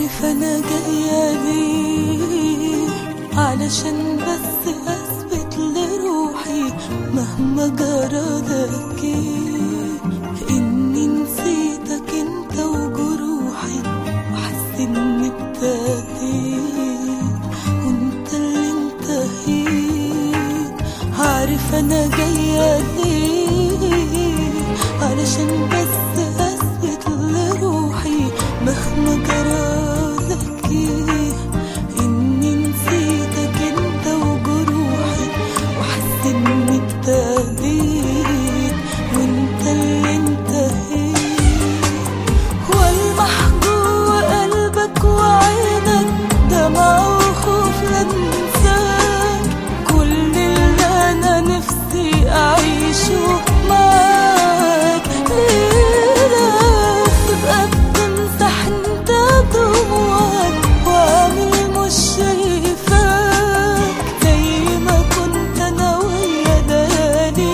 عارف انا جاية ليه علشان بس اثبت لروحي مهما جرى لك اني نسيتك انت وجروحي واحس اني ابتديت وانت اللي انتهيت عارف انا جاية ليه علشان بس اثبت لروحي مهما جرالك ايه اني نسيتك انت وجروحي واحس اني ابتديت وانت اللي انتهيت والمح جوه قلبك وعينك دمع وخوف لانساك كل اللي انا نفسي اعيشه معاك ليلة تبقى بتمسح انت دموعك وعامل مش شايفاك زي ما كنت انا ويا ليالي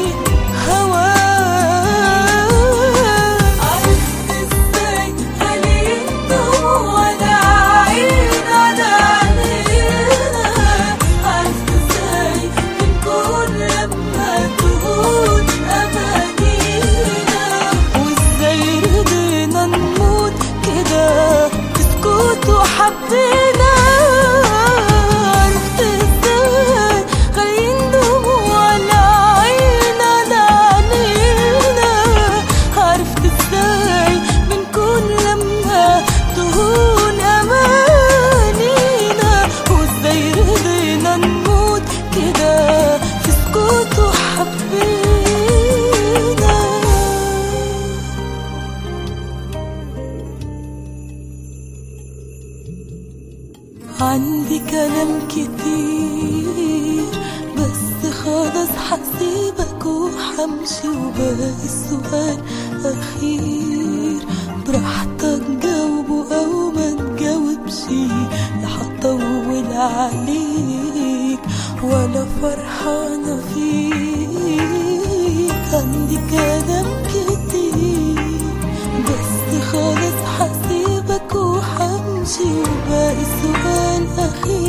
هواك عرفت ازاي خليل دموع العين على عينينا عرفت ازاي بنكون لما تهون امانينا وازاي رضينا نموت كده في سكوت وحبينا عرفت ازاي خليل دموع العين على عينينا عرفت ازاي بنكون لما تهون امانينا وازاي رضينا نموت كده في سكوت وحبينا عندي كلام كتير بس خلاص حسيبك وحمشي وباقي السؤال أخير براحتك جاوبه أو ما تجاوبش لا هطول عليك ولا فرحانة فيك عندي كلام كتير بس خلاص حسيبك وحمشي وباقي سؤال أخير